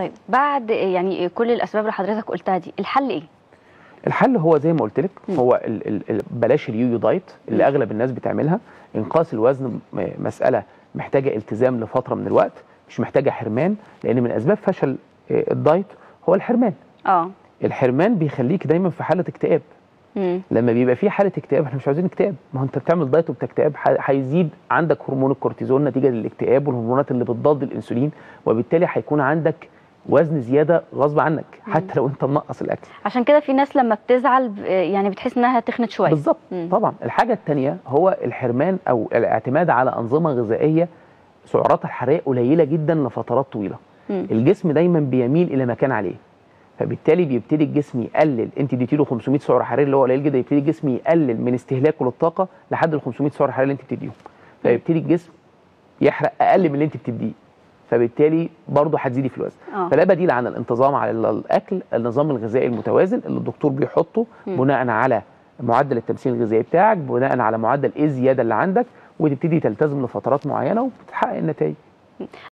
طيب بعد يعني كل الاسباب اللي حضرتك قلتها دي الحل ايه الحل هو زي ما قلت لك مم. هو ال ال ال بلاش اليويو دايت اللي مم. اغلب الناس بتعملها انقاص الوزن م- مساله محتاجه التزام لفتره من الوقت مش محتاجه حرمان لان من اسباب فشل آه، الدايت هو الحرمان اه الحرمان بيخليك دايما في حاله اكتئاب مم. لما بيبقى في حاله اكتئاب احنا مش عاوزين اكتئاب ما هو انت بتعمل دايت وبتكتئب ح- هيزيد عندك هرمون الكورتيزون نتيجه للاكتئاب والهرمونات اللي بتضاد الانسولين وبالتالي هيكون عندك وزن زياده غصب عنك حتى لو انت منقص الاكل عشان كده في ناس لما بتزعل ب- يعني بتحس انها تخنت شويه بالظبط مم. طبعا الحاجه الثانيه هو الحرمان او الاعتماد على انظمه غذائيه سعراتها الحراريه قليله جدا لفترات طويله مم. الجسم دايما بيميل الى ما كان عليه فبالتالي بيبتدي الجسم يقلل انت اديتي له 500 سعر حراري اللي هو قليل جدا يبتدي الجسم يقلل من استهلاكه للطاقه لحد ال 500 سعر حراري اللي انت بتديهم فيبتدي الجسم يحرق اقل من اللي انت بتديه فبالتالي برضه هتزيدي في الوزن آه. فلا بديل عن الانتظام على الاكل النظام الغذائي المتوازن اللي الدكتور بيحطه مم. بناء على معدل التمثيل الغذائي بتاعك بناء على معدل ايه الزياده اللي عندك وتبتدي تلتزم لفترات معينه وبتحقق النتائج